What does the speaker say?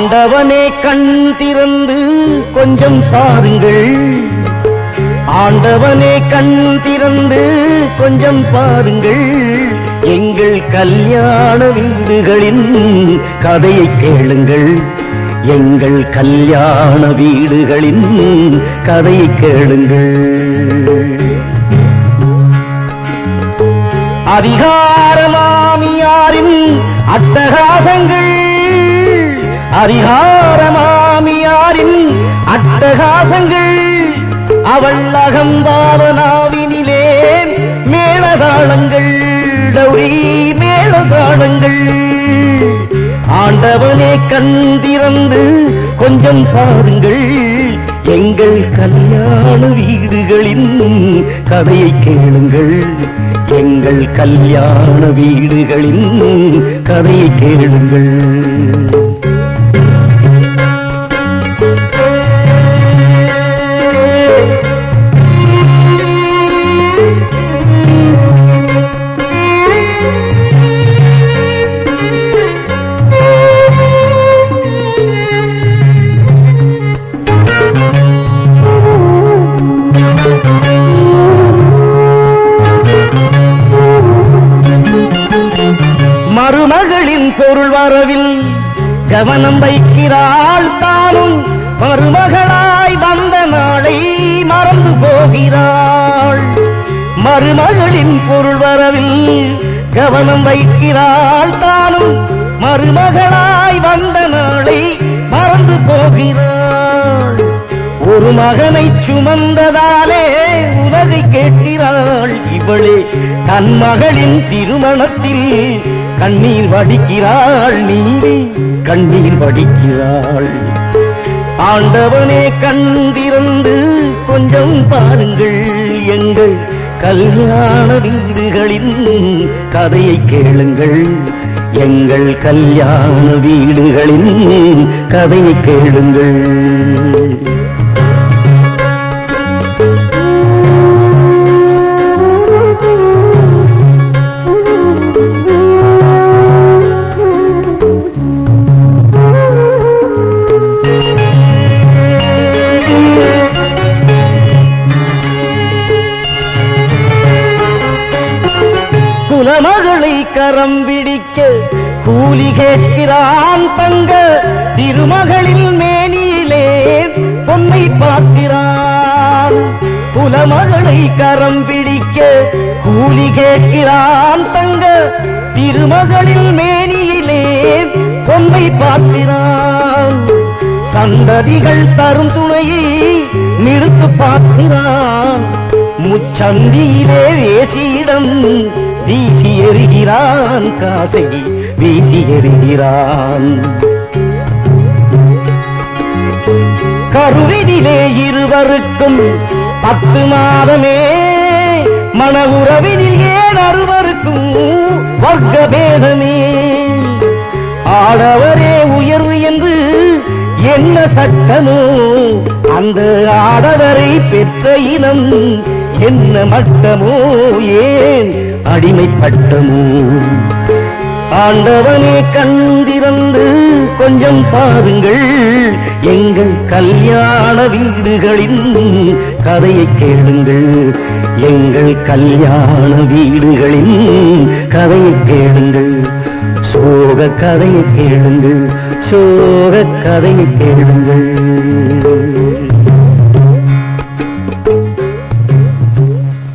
ஆண்டவனே கண் திறந்து கொஞ்சம் பாருங்கள் ஆண்டவனே கண் திறந்து கொஞ்சம் பாருங்கள் எங்கள் கல்யாண வீடுகளின் கதையை கேளுங்கள் எங்கள் கல்யாண வீடுகளின் கதையை கேளுங்கள் அதிகாரமாமியாரின் அட்டகாசங்கள் அதிகாரமாமியாரின் அட்டகாசங்கள் அவள் அகம்பாவனாவினிலே மேளதாளங்கள் டௌரி மேளதாளங்கள் ஆண்டவனே கண் திறந்து கொஞ்சம் பாருங்கள் எங்கள் கல்யாண வீடுகளின் கதையை கேளுங்கள் எங்கள் கல்யாண வீடுகளின் கதையை கேளுங்கள் மருமகளின் பொருள் வரவில் கவனம் வைக்கிறாள் தானும் மருமகளாய் வந்த நாளை மறந்து போகிறாள் மருமகளின் பொருள் வரவில் கவனம் வைக்கிறாள் தானும் மருமகளாய் வந்த நாளை மறந்து போகிறாள் ஒரு மகனை சுமந்ததாலே உலகை கேட்கிறாள் இவளே தன் மகளின் திருமணத்தில் கண்ணீர் வடிக்கிறாள் நீதி கண்ணீர் வடிக்கிறாள் ஆண்டவனே கண்டிருந்து கொஞ்சம் பாருங்கள் எங்கள் கல்யாண வீடுகளின் கதையை கேளுங்கள் எங்கள் கல்யாண வீடுகளின் கதையை கேளுங்கள் குலமகளை கரம் பிடிக்க கூலி கேட்கிறான் தங்க திருமகளின் மேனியிலே பொன்னை பார்க்கிறான் குலமகளை கரம் பிடிக்க கூலி கேட்கிறான் தங்க திருமகளின் மேனியிலே பொன்னை பார்க்கிறான் சந்ததிகள் தரும் துணையை நிறுத்து பார்க்கிறான் முச்சந்தியிலே வேசியிடம் வீசி எறிகிறான் காசை வீசி எறிகிறான் கருவினிலே இருவருக்கும் பத்து மாதமே மன உறவினில் ஏன் அறுவருக்கும் வர்க்க பேதமே ஆடவரே உயர்வு என்று என்ன சட்டமோ அந்த ஆடவரை பெற்ற இனம் என்ன மட்டமோ ஏன் அடிமைப்பட்டமோ ஆண்டவனே கண்டிருந்து கொஞ்சம் பாருங்கள் எங்கள் கல்யாண வீடுகளின் கதையை கேளுங்கள் எங்கள் கல்யாண வீடுகளின் கதையை கேளுங்கள் சோக கதையை கேளுங்கள் சோக கதையை கேளுங்கள்